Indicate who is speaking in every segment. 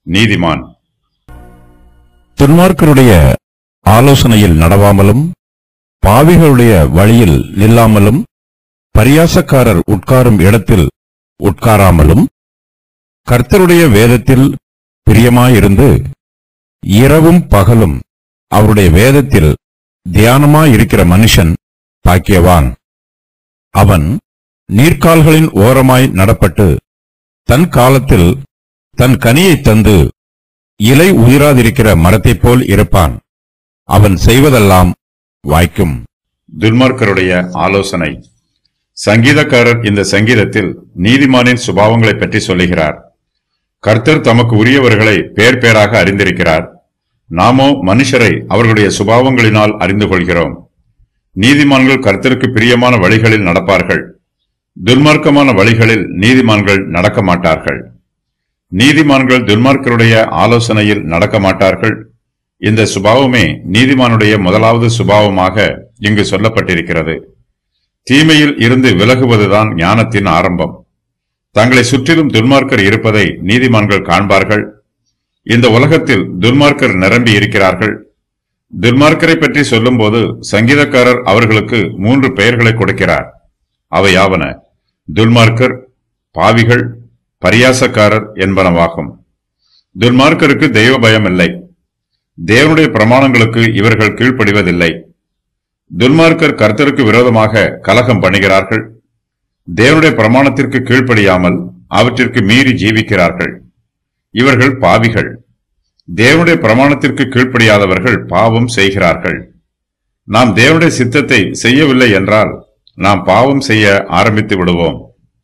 Speaker 1: நீதிமான்
Speaker 2: துன்மார்க்கருடைய ஆலோசனையில் நடவாமலும் பாவிகளுடைய வழியில் நில்லாமலும் பரியாசக்காரர் உட்காரும் இடத்தில் உட்காராமலும் கர்த்தருடைய வேதத்தில் பிரியமாயிருந்து இரவும் பகலும் அவருடைய வேதத்தில் தியானமாயிருக்கிற மனுஷன் பாக்கியவான் அவன் நீர்க்கால்களின் ஓரமாய் நடப்பட்டு தன் காலத்தில் தன் கனியைத் தந்து இலை உதிராதிருக்கிற மரத்தைப் போல் இருப்பான் அவன் செய்வதெல்லாம் வாய்க்கும்
Speaker 1: துன்மார்க்கருடைய ஆலோசனை சங்கீதக்காரர் இந்த சங்கீதத்தில் நீதிமானின் சுபாவங்களைப் பற்றி சொல்லுகிறார் கர்த்தர் தமக்கு உரியவர்களை பேர் பேராக அறிந்திருக்கிறார் நாமோ மனுஷரை அவர்களுடைய சுபாவங்களினால் அறிந்து கொள்கிறோம் நீதிமான்கள் கர்த்தருக்கு பிரியமான வழிகளில் நடப்பார்கள் துன்மார்க்கமான வழிகளில் நீதிமான்கள் நடக்க மாட்டார்கள் நீதிமான்கள் துன்மார்க்கருடைய ஆலோசனையில் நடக்க மாட்டார்கள் இந்த சுபாவமே நீதிமானுடைய முதலாவது சுபாவமாக இங்கு சொல்லப்பட்டிருக்கிறது தீமையில் இருந்து விலகுவதுதான் ஞானத்தின் ஆரம்பம் தங்களை சுற்றிலும் துன்மார்க்கர் இருப்பதை நீதிமான்கள் காண்பார்கள் இந்த உலகத்தில் துன்மார்க்கர் நிரம்பி இருக்கிறார்கள் துன்மார்க்கரை பற்றி சொல்லும்போது சங்கீதக்காரர் அவர்களுக்கு மூன்று பெயர்களை கொடுக்கிறார் அவை யாவன துன்மார்க்கர் பாவிகள் பரியாசக்காரர் என்பனவாகும் துன்மார்க்கருக்கு தெய்வ பயம் இல்லை தேவனுடைய பிரமாணங்களுக்கு இவர்கள் கீழ்ப்படிவதில்லை துன்மார்க்கர் கர்த்தருக்கு விரோதமாக கலகம் பண்ணுகிறார்கள் தேவனுடைய பிரமாணத்திற்கு கீழ்ப்படியாமல் அவற்றிற்கு மீறி ஜீவிக்கிறார்கள் இவர்கள் பாவிகள் தேவனுடைய பிரமாணத்திற்கு கீழ்ப்படியாதவர்கள் பாவம் செய்கிறார்கள் நாம் தேவனுடைய சித்தத்தை செய்யவில்லை என்றால் நாம் பாவம் செய்ய ஆரம்பித்து விடுவோம்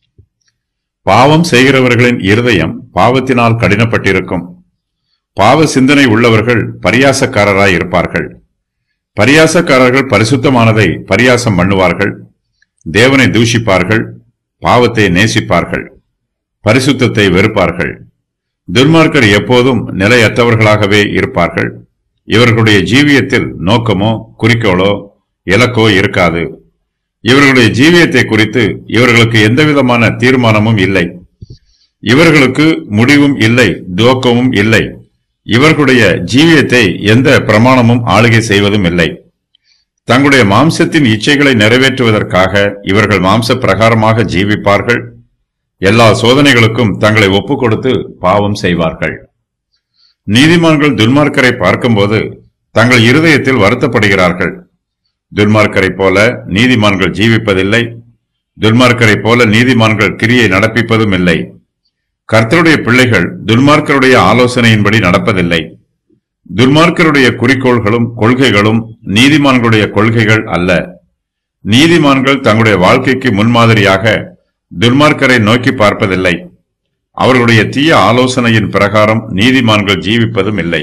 Speaker 1: பாவம் செய்கிறவர்களின் இருதயம் பாவத்தினால் கடினப்பட்டிருக்கும் பாவ சிந்தனை உள்ளவர்கள் பரியாசக்காரராய் இருப்பார்கள் பரியாசக்காரர்கள் பரிசுத்தமானதை பரியாசம் பண்ணுவார்கள் தேவனை தூஷிப்பார்கள் பாவத்தை நேசிப்பார்கள் பரிசுத்தத்தை வெறுப்பார்கள் துன்மார்க்கர் எப்போதும் நிலையற்றவர்களாகவே இருப்பார்கள் இவர்களுடைய ஜீவியத்தில் நோக்கமோ குறிக்கோளோ இலக்கோ இருக்காது இவர்களுடைய ஜீவியத்தை குறித்து இவர்களுக்கு எந்தவிதமான தீர்மானமும் இல்லை இவர்களுக்கு முடிவும் இல்லை துவக்கமும் இல்லை இவர்களுடைய ஜீவியத்தை எந்த பிரமாணமும் ஆளுகை செய்வதும் இல்லை தங்களுடைய மாம்சத்தின் இச்சைகளை நிறைவேற்றுவதற்காக இவர்கள் மாம்ச பிரகாரமாக ஜீவிப்பார்கள் எல்லா சோதனைகளுக்கும் தங்களை ஒப்புக் கொடுத்து பாவம் செய்வார்கள் நீதிமான்கள் துன்மார்க்கரை பார்க்கும்போது தங்கள் இருதயத்தில் வருத்தப்படுகிறார்கள் துன்மார்க்கரைப் போல நீதிமான்கள் ஜீவிப்பதில்லை துன்மார்க்கரைப் போல நீதிமான்கள் கிரியை நடப்பிப்பதும் இல்லை கர்த்தருடைய பிள்ளைகள் துன்மார்க்கருடைய ஆலோசனையின்படி நடப்பதில்லை துன்மார்க்கருடைய குறிக்கோள்களும் கொள்கைகளும் நீதிமான்களுடைய கொள்கைகள் அல்ல நீதிமான்கள் தங்களுடைய வாழ்க்கைக்கு முன்மாதிரியாக துன்மார்க்கரை நோக்கி பார்ப்பதில்லை அவர்களுடைய தீய ஆலோசனையின் பிரகாரம் நீதிமான்கள் ஜீவிப்பதும் இல்லை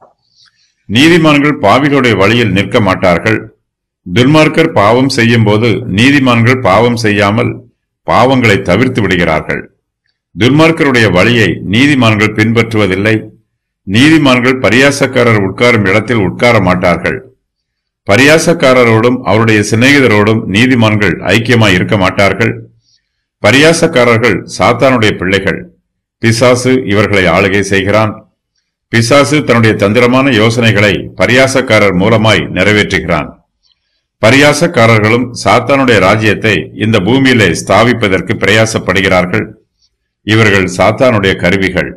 Speaker 1: நீதிமான்கள் பாவிகளுடைய வழியில் நிற்க மாட்டார்கள் துன்மார்க்கர் பாவம் செய்யும் போது நீதிமான்கள் பாவம் செய்யாமல் பாவங்களை தவிர்த்து விடுகிறார்கள் துன்மார்க்கருடைய வழியை நீதிமான்கள் பின்பற்றுவதில்லை நீதிமான்கள் பரியாசக்காரர் உட்காரும் இடத்தில் உட்கார மாட்டார்கள் பரியாசக்காரரோடும் அவருடைய சிநேகிதரோடும் நீதிமான்கள் ஐக்கியமாய் இருக்க மாட்டார்கள் பரியாசக்காரர்கள் சாத்தானுடைய பிள்ளைகள் பிசாசு இவர்களை ஆளுகை செய்கிறான் பிசாசு தன்னுடைய தந்திரமான யோசனைகளை பரியாசக்காரர் மூலமாய் நிறைவேற்றுகிறான் பரியாசக்காரர்களும் சாத்தானுடைய ராஜ்யத்தை இந்த பூமியிலே ஸ்தாபிப்பதற்கு பிரயாசப்படுகிறார்கள் இவர்கள் சாத்தானுடைய கருவிகள்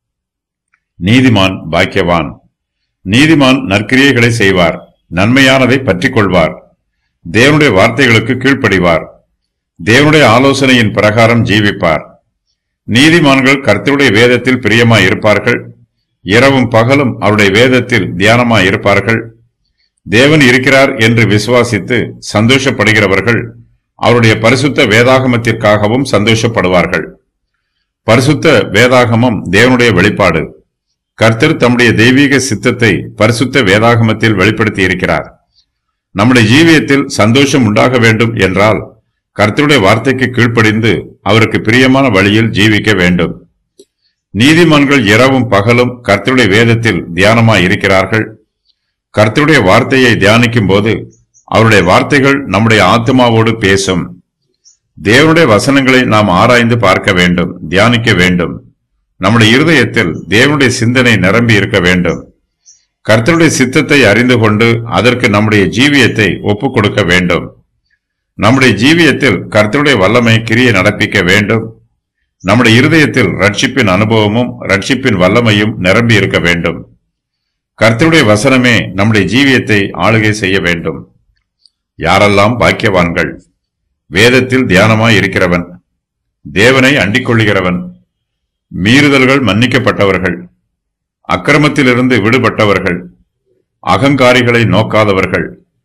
Speaker 1: நீதிமான் பாக்கியவான் நீதிமான் நற்கிரியைகளை செய்வார் நன்மையானதை பற்றிக் கொள்வார் தேவனுடைய வார்த்தைகளுக்கு கீழ்ப்படிவார் தேவனுடைய ஆலோசனையின் பிரகாரம் ஜீவிப்பார் நீதிமான்கள் கர்த்தருடைய வேதத்தில் பிரியமாய் இருப்பார்கள் இரவும் பகலும் அவருடைய வேதத்தில் தியானமாய் இருப்பார்கள் தேவன் இருக்கிறார் என்று விசுவாசித்து சந்தோஷப்படுகிறவர்கள் அவருடைய பரிசுத்த வேதாகமத்திற்காகவும் சந்தோஷப்படுவார்கள் பரிசுத்த வேதாகமம் தேவனுடைய வெளிப்பாடு கர்த்தர் தம்முடைய தெய்வீக சித்தத்தை பரிசுத்த வேதாகமத்தில் வெளிப்படுத்தி இருக்கிறார் நம்முடைய ஜீவியத்தில் சந்தோஷம் உண்டாக வேண்டும் என்றால் கர்த்தருடைய வார்த்தைக்கு கீழ்ப்படிந்து அவருக்கு பிரியமான வழியில் ஜீவிக்க வேண்டும் நீதிமான்கள் இரவும் பகலும் கர்த்தருடைய வேதத்தில் தியானமாய் இருக்கிறார்கள் கர்த்தருடைய வார்த்தையை தியானிக்கும் போது அவருடைய வார்த்தைகள் நம்முடைய ஆத்மாவோடு பேசும் தேவனுடைய வசனங்களை நாம் ஆராய்ந்து பார்க்க வேண்டும் தியானிக்க வேண்டும் நம்முடைய இருதயத்தில் தேவனுடைய சிந்தனை நிரம்பி இருக்க வேண்டும் கர்த்தருடைய சித்தத்தை அறிந்து கொண்டு அதற்கு நம்முடைய ஜீவியத்தை ஒப்புக் கொடுக்க வேண்டும் நம்முடைய ஜீவியத்தில் கர்த்தருடைய வல்லமை கிரியை நடப்பிக்க வேண்டும் நம்முடைய இருதயத்தில் ரட்சிப்பின் அனுபவமும் ரட்சிப்பின் வல்லமையும் நிரம்பி இருக்க வேண்டும் கர்த்தருடைய வசனமே நம்முடைய ஜீவியத்தை ஆளுகை செய்ய வேண்டும் யாரெல்லாம் பாக்கியவான்கள் வேதத்தில் தியானமாய் இருக்கிறவன் தேவனை அண்டிக் கொள்ளுகிறவன் மீறுதல்கள் மன்னிக்கப்பட்டவர்கள் அக்கிரமத்திலிருந்து விடுபட்டவர்கள் அகங்காரிகளை நோக்காதவர்கள்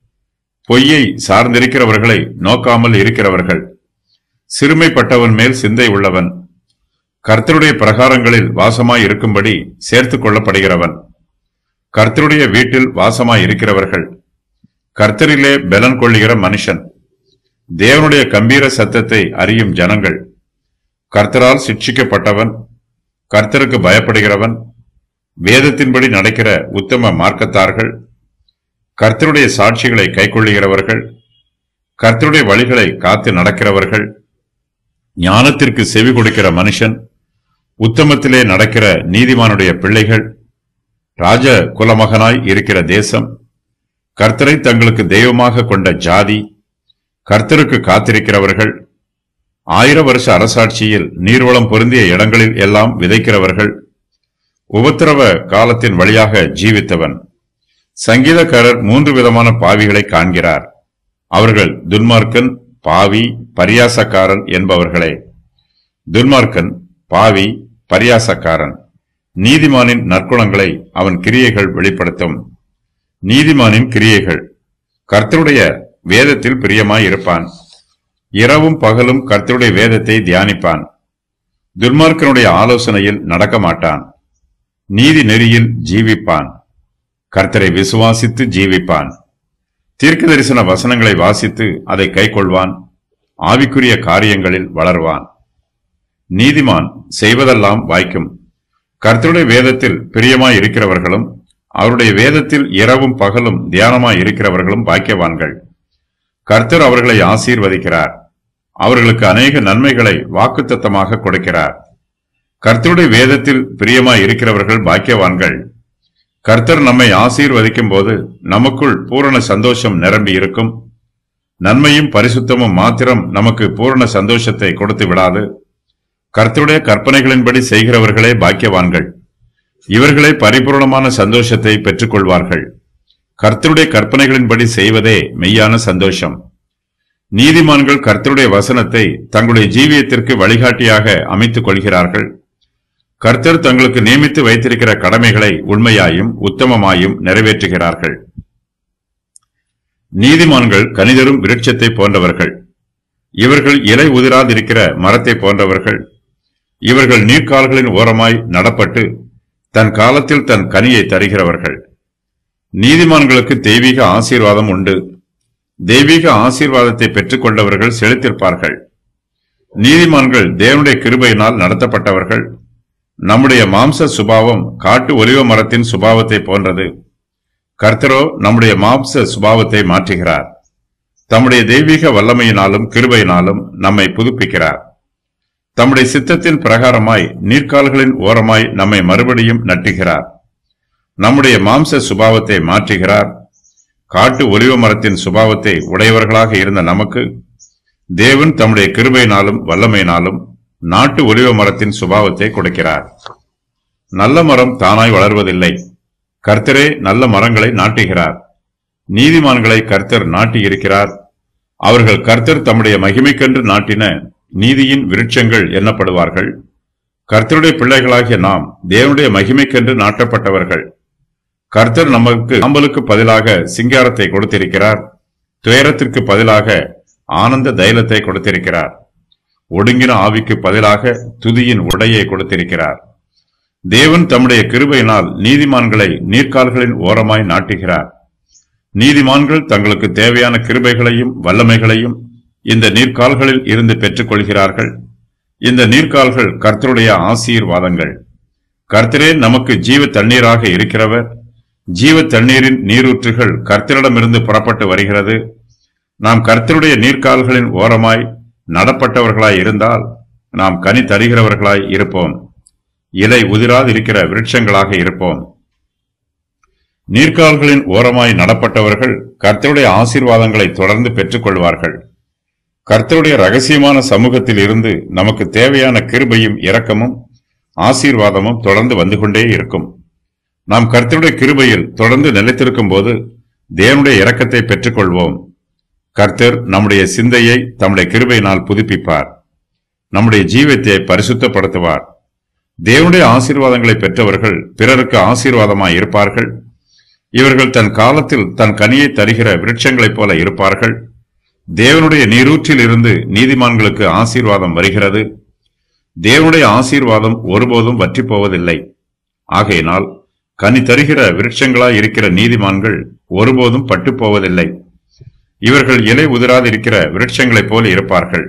Speaker 1: பொய்யை சார்ந்திருக்கிறவர்களை நோக்காமல் இருக்கிறவர்கள் சிறுமைப்பட்டவன் மேல் சிந்தை உள்ளவன் கர்த்தருடைய பிரகாரங்களில் வாசமாய் இருக்கும்படி சேர்த்துக் கொள்ளப்படுகிறவன் கர்த்தருடைய வீட்டில் வாசமாய் இருக்கிறவர்கள் கர்த்தரிலே பலன் கொள்ளுகிற மனுஷன் தேவனுடைய கம்பீர சத்தத்தை அறியும் ஜனங்கள் கர்த்தரால் சிட்சிக்கப்பட்டவன் கர்த்தருக்கு பயப்படுகிறவன் வேதத்தின்படி நடக்கிற உத்தம மார்க்கத்தார்கள் கர்த்தருடைய சாட்சிகளை கைக்கொள்ளுகிறவர்கள் கர்த்தருடைய வழிகளை காத்து நடக்கிறவர்கள் ஞானத்திற்கு செவி கொடுக்கிற மனுஷன் உத்தமத்திலே நடக்கிற நீதிமானுடைய பிள்ளைகள் ராஜ குலமகனாய் இருக்கிற தேசம் கர்த்தரை தங்களுக்கு தெய்வமாக கொண்ட ஜாதி கர்த்தருக்கு காத்திருக்கிறவர்கள் ஆயிர வருஷ அரசாட்சியில் நீர்வளம் பொருந்திய இடங்களில் எல்லாம் விதைக்கிறவர்கள் உபத்திரவ காலத்தின் வழியாக ஜீவித்தவன் சங்கீதக்காரர் மூன்று விதமான பாவிகளை காண்கிறார் அவர்கள் துன்மார்க்கன் பாவி பரியாசக்காரன் என்பவர்களே துன்மார்க்கன் பாவி பரியாசக்காரன் நீதிமானின் நற்குணங்களை அவன் கிரியைகள் வெளிப்படுத்தும் நீதிமானின் கிரியைகள் கர்த்தருடைய வேதத்தில் பிரியமாய் இருப்பான் இரவும் பகலும் கர்த்தருடைய வேதத்தை தியானிப்பான் துன்மார்க்கனுடைய ஆலோசனையில் நடக்க மாட்டான் நீதி நெறியில் ஜீவிப்பான் கர்த்தரை விசுவாசித்து ஜீவிப்பான் தீர்க்க தரிசன வசனங்களை வாசித்து அதை கைக்கொள்வான் ஆவிக்குரிய காரியங்களில் வளர்வான் நீதிமான் செய்வதெல்லாம் வாய்க்கும் கர்த்தருடைய வேதத்தில் பிரியமாய் இருக்கிறவர்களும் அவருடைய வேதத்தில் இரவும் பகலும் தியானமாய் இருக்கிறவர்களும் பாக்கியவான்கள் கர்த்தர் அவர்களை ஆசீர்வதிக்கிறார் அவர்களுக்கு அநேக நன்மைகளை வாக்குத்தத்தமாக கொடுக்கிறார் கர்த்தருடைய வேதத்தில் பிரியமாய் இருக்கிறவர்கள் பாக்கியவான்கள் கர்த்தர் நம்மை ஆசீர்வதிக்கும் போது நமக்குள் பூரண சந்தோஷம் நிரம்பி இருக்கும் நன்மையும் பரிசுத்தமும் மாத்திரம் நமக்கு பூரண சந்தோஷத்தை கொடுத்து விடாது கர்த்தருடைய கற்பனைகளின்படி செய்கிறவர்களே பாக்கியவான்கள் இவர்களே பரிபூர்ணமான சந்தோஷத்தை பெற்றுக்கொள்வார்கள் கர்த்தருடைய கற்பனைகளின்படி செய்வதே மெய்யான சந்தோஷம் நீதிமான்கள் கர்த்தருடைய வசனத்தை தங்களுடைய ஜீவியத்திற்கு வழிகாட்டியாக அமைத்துக் கொள்கிறார்கள் கர்த்தர் தங்களுக்கு நியமித்து வைத்திருக்கிற கடமைகளை உண்மையாயும் உத்தமமாயும் நிறைவேற்றுகிறார்கள் நீதிமான்கள் கனிதரும் விருட்சத்தை போன்றவர்கள் இவர்கள் இலை உதிராதிருக்கிற மரத்தை போன்றவர்கள் இவர்கள் நீர்க்கால்களின் ஓரமாய் நடப்பட்டு தன் காலத்தில் தன் கனியை தருகிறவர்கள் நீதிமான்களுக்கு தெய்வீக ஆசீர்வாதம் உண்டு தெய்வீக ஆசீர்வாதத்தை பெற்றுக்கொண்டவர்கள் செலுத்திருப்பார்கள் நீதிமான்கள் தேவனுடைய கிருபையினால் நடத்தப்பட்டவர்கள் நம்முடைய மாம்ச சுபாவம் காட்டு ஒலிவ மரத்தின் சுபாவத்தை போன்றது கர்த்தரோ நம்முடைய மாம்ச சுபாவத்தை மாற்றுகிறார் தம்முடைய தெய்வீக வல்லமையினாலும் கிருபையினாலும் நம்மை புதுப்பிக்கிறார் தம்முடைய சித்தத்தின் பிரகாரமாய் நீர்க்கால்களின் ஓரமாய் நம்மை மறுபடியும் நட்டுகிறார் நம்முடைய மாம்ச சுபாவத்தை மாற்றுகிறார் காட்டு ஒலிவ மரத்தின் சுபாவத்தை உடையவர்களாக இருந்த நமக்கு தேவன் தம்முடைய கிருபையினாலும் வல்லமையினாலும் நாட்டு ஒலிவ மரத்தின் சுபாவத்தை கொடுக்கிறார் நல்ல மரம் தானாய் வளர்வதில்லை கர்த்தரே நல்ல மரங்களை நாட்டுகிறார் நீதிமான்களை கர்த்தர் நாட்டியிருக்கிறார் அவர்கள் கர்த்தர் தம்முடைய மகிமைக்கென்று நாட்டின நீதியின் விருட்சங்கள் எண்ணப்படுவார்கள் கர்த்தருடைய பிள்ளைகளாகிய நாம் தேவனுடைய மகிமைக்கென்று நாட்டப்பட்டவர்கள் கர்த்தர் நமக்கு சாம்பலுக்கு பதிலாக சிங்காரத்தை கொடுத்திருக்கிறார் துயரத்திற்கு பதிலாக ஆனந்த தைலத்தை கொடுத்திருக்கிறார் ஒடுங்கின ஆவிக்கு பதிலாக துதியின் உடையை கொடுத்திருக்கிறார் தேவன் தம்முடைய கிருபையினால் நீதிமான்களை நீர்க்கால்களின் ஓரமாய் நாட்டுகிறார் நீதிமான்கள் தங்களுக்கு தேவையான கிருபைகளையும் வல்லமைகளையும் இந்த நீர்க்கால்களில் இருந்து பெற்றுக்கொள்கிறார்கள் இந்த நீர்க்கால்கள் கர்த்தருடைய ஆசீர்வாதங்கள் கர்த்தரே நமக்கு ஜீவ தண்ணீராக இருக்கிறவர் ஜீவ தண்ணீரின் நீரூற்றுகள் கர்த்தரிடமிருந்து புறப்பட்டு வருகிறது நாம் கர்த்தருடைய நீர்க்கால்களின் ஓரமாய் நடப்பட்டவர்களாய் இருந்தால் நாம் கனி தருகிறவர்களாய் இருப்போம் இலை உதிராதிருக்கிற விருட்சங்களாக இருப்போம் நீர்க்கால்களின் ஓரமாய் நடப்பட்டவர்கள் கர்த்தருடைய ஆசீர்வாதங்களை தொடர்ந்து பெற்றுக்கொள்வார்கள் கர்த்தருடைய ரகசியமான சமூகத்தில் இருந்து நமக்கு தேவையான கிருபையும் இரக்கமும் ஆசீர்வாதமும் தொடர்ந்து வந்து கொண்டே இருக்கும் நாம் கர்த்தருடைய கிருபையில் தொடர்ந்து நிலைத்திருக்கும் போது தேவனுடைய இரக்கத்தை பெற்றுக்கொள்வோம் கர்த்தர் நம்முடைய சிந்தையை தம்முடைய கிருபையினால் புதுப்பிப்பார் நம்முடைய ஜீவத்தை பரிசுத்தப்படுத்துவார் தேவனுடைய ஆசீர்வாதங்களை பெற்றவர்கள் பிறருக்கு ஆசீர்வாதமாய் இருப்பார்கள் இவர்கள் தன் காலத்தில் தன் கனியை தருகிற விருட்சங்களைப் போல இருப்பார்கள் தேவனுடைய நீரூற்றில் இருந்து நீதிமான்களுக்கு ஆசீர்வாதம் வருகிறது தேவனுடைய ஆசீர்வாதம் ஒருபோதும் வற்றி போவதில்லை ஆகையினால் கனி தருகிற விருட்சங்களாய் இருக்கிற நீதிமான்கள் ஒருபோதும் பட்டு போவதில்லை இவர்கள் இலை உதிராதிருக்கிற விருட்சங்களைப் போல இருப்பார்கள்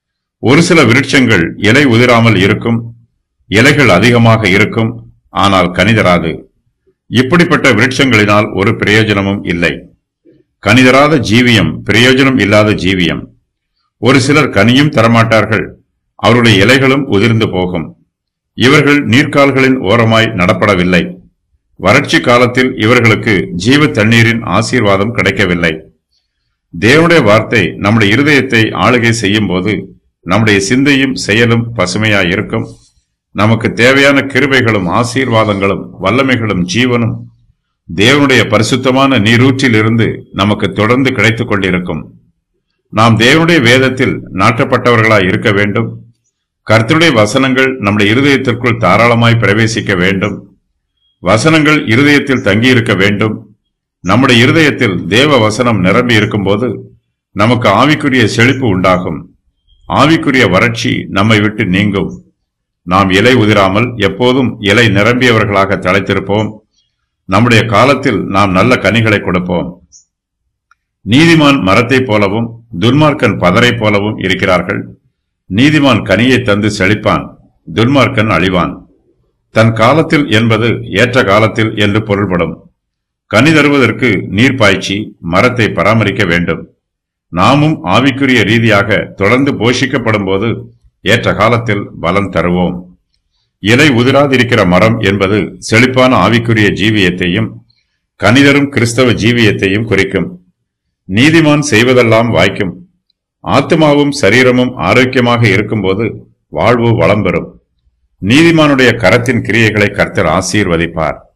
Speaker 1: ஒரு சில விருட்சங்கள் இலை உதிராமல் இருக்கும் இலைகள் அதிகமாக இருக்கும் ஆனால் கனி தராது இப்படிப்பட்ட விருட்சங்களினால் ஒரு பிரயோஜனமும் இல்லை கனிதராத ஜீவியம் பிரயோஜனம் இல்லாத ஜீவியம் ஒரு சிலர் கனியும் தரமாட்டார்கள் அவருடைய இலைகளும் உதிர்ந்து போகும் இவர்கள் நீர்க்கால்களின் ஓரமாய் நடப்படவில்லை வறட்சி காலத்தில் இவர்களுக்கு ஜீவ தண்ணீரின் ஆசீர்வாதம் கிடைக்கவில்லை தேவனுடைய வார்த்தை நம்முடைய இருதயத்தை ஆளுகை செய்யும் போது நம்முடைய சிந்தையும் செயலும் பசுமையாய் இருக்கும் நமக்கு தேவையான கிருபைகளும் ஆசீர்வாதங்களும் வல்லமைகளும் ஜீவனும் தேவனுடைய பரிசுத்தமான நீரூற்றிலிருந்து நமக்கு தொடர்ந்து கிடைத்துக் கொண்டிருக்கும் நாம் தேவனுடைய வேதத்தில் நாட்டப்பட்டவர்களாய் இருக்க வேண்டும் கர்த்தருடைய வசனங்கள் நம்முடைய இருதயத்திற்குள் தாராளமாய் பிரவேசிக்க வேண்டும் வசனங்கள் இருதயத்தில் தங்கியிருக்க வேண்டும் நம்முடைய இருதயத்தில் தேவ வசனம் நிரம்பி இருக்கும்போது நமக்கு ஆவிக்குரிய செழிப்பு உண்டாகும் ஆவிக்குரிய வறட்சி நம்மை விட்டு நீங்கும் நாம் இலை உதிராமல் எப்போதும் இலை நிரம்பியவர்களாக தலைத்திருப்போம் நம்முடைய காலத்தில் நாம் நல்ல கனிகளை கொடுப்போம் நீதிமான் மரத்தைப் போலவும் துன்மார்க்கன் பதரைப் போலவும் இருக்கிறார்கள் நீதிமான் கனியை தந்து செழிப்பான் துன்மார்க்கன் அழிவான் தன் காலத்தில் என்பது ஏற்ற காலத்தில் என்று பொருள்படும் கனி தருவதற்கு நீர் பாய்ச்சி மரத்தை பராமரிக்க வேண்டும் நாமும் ஆவிக்குரிய ரீதியாக தொடர்ந்து போஷிக்கப்படும் போது ஏற்ற காலத்தில் பலன் தருவோம் இலை உதிராதிருக்கிற மரம் என்பது செழிப்பான ஆவிக்குரிய ஜீவியத்தையும் கனிதரும் கிறிஸ்தவ ஜீவியத்தையும் குறிக்கும் நீதிமான் செய்வதெல்லாம் வாய்க்கும் ஆத்மாவும் சரீரமும் ஆரோக்கியமாக இருக்கும்போது வாழ்வு வளம் பெறும் நீதிமானுடைய கரத்தின் கிரியைகளை கர்த்தர் ஆசீர்வதிப்பார்